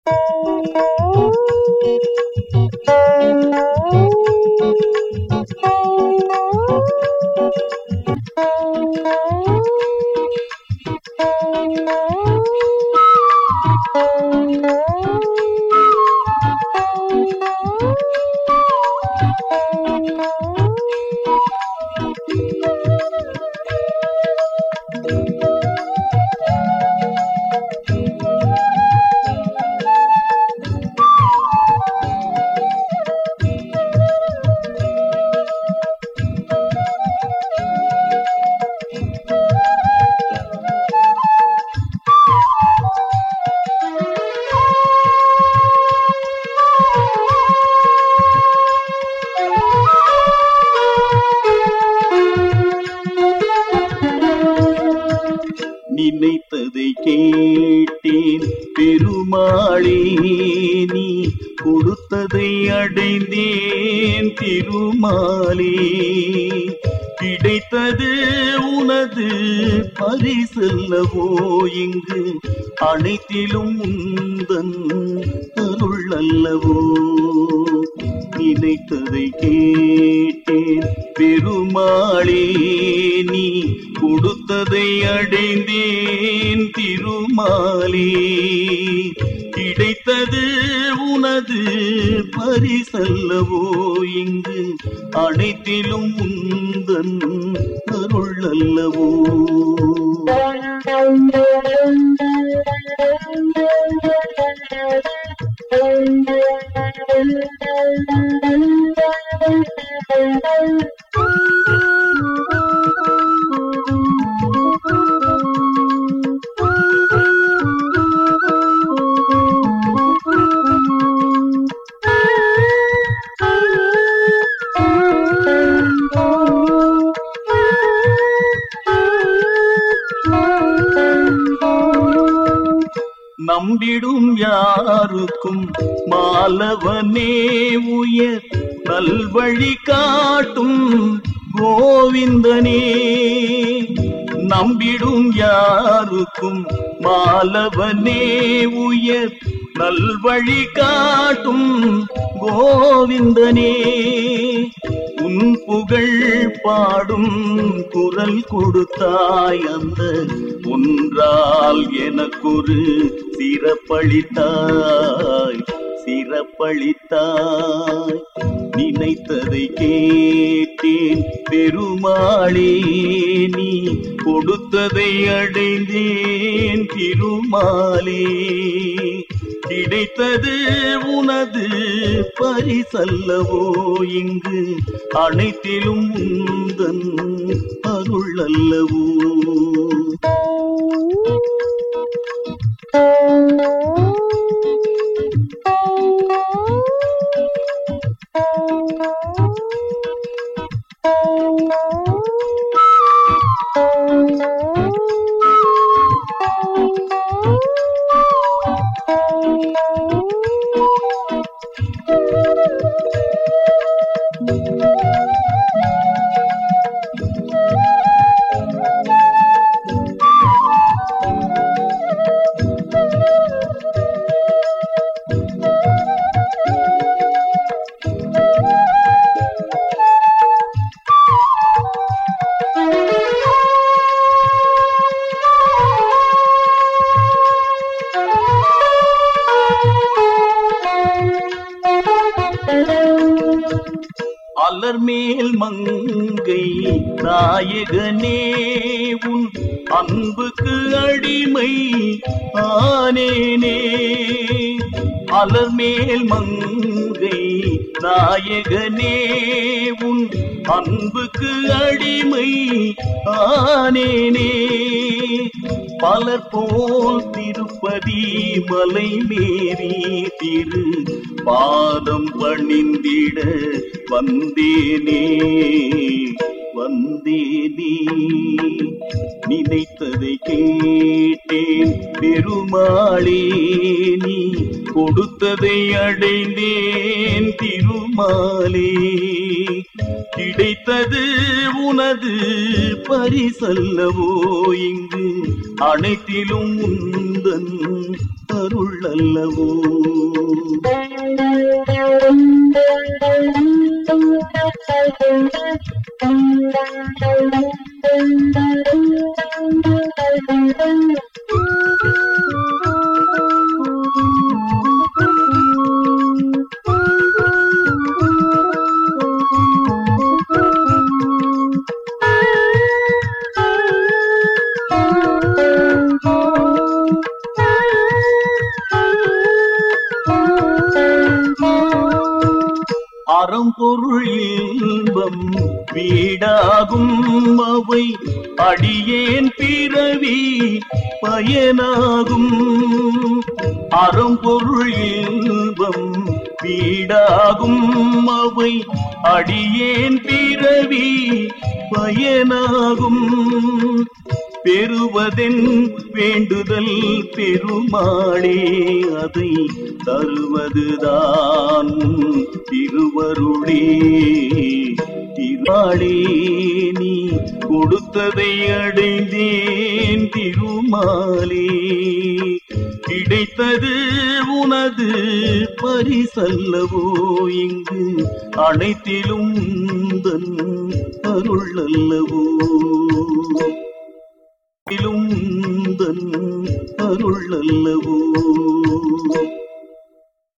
நினைத்ததை கேட்டேன் பெருமாளே நீ கொடுத்ததை அடைந்தேன் திருமாலே கிடைத்தது உனது பரிசல்லவோ இங்கு அனைத்திலும் உந்தன் அருள் அல்லவோ நினைத்ததை கேட்டேன் பெருமாளே நீ கொடுத்ததை அடைந்தேன் திருமாலே கிடைத்தது உனது பரிசல்லவோ இங்கு அனைத்திலும் உந்தன் அருள் அல்லவோ நம்பிடும் யாருக்கும் மாலவனே உயர் நல்வழி காட்டும் கோவிந்தனே நம்பிடும் யாருக்கும் மாலவனே உயர் நல்வழி காட்டும் கோவிந்தனே உன் புகழ் பாடும் குரல் கொடுத்தாய் அந்த ஒன்றால் எனக்கொரு சிறப்பளித்தாய் சிறப்பளித்தாய் நினைத்ததை கேட்டேன் பெருமாளே நீ கொடுத்ததை அடைந்தேன் திருமாலே கிடைத்தது உனது பரிசல்லவோ இங்கு அனைத்திலும் உந்தன் அருள் அல்லவோ அலர்மேல் மங்கை நாயகனே உன் அன்புக்கு அடிமை ஆனேனே அலர்மேல் மங்கை நாயகனே உன் அன்புக்கு அடிமை ஆனேனே பலர் போல் திருப்பதி மலை மேறி திரு பாதம் பணிந்திட வந்தேனே வந்தேனே நினைத்ததை கேட்டேன் பெருமாளே நீ கொடுத்ததை அடைந்தேன் திருமாலே கிடைத்தது உனது பரிசல்லவோ இங்கு அனைத்திலும் உந்தன் அருள் அல்லவோ அறம்பொருள் இன்பம் வீடாகும் அவை அடியேன் பிறவி பயனாகும் அறம்பொருள் இன்பம் வீடாகும் அவை அடியேன் பிறவி பயனாகும் பெறுவதென் வேண்டுதல் பெருமாளே அதை தருவதுதான் உன் திருவருளே திருமாளே நீ கொடுத்ததை அடைந்தேன் திருமாலே கிடைத்தது உனது பரிசல்லவோ இங்கு அனைத்திலும் உந்தன் அருள் அல்லவோ அருள் அல்லவோ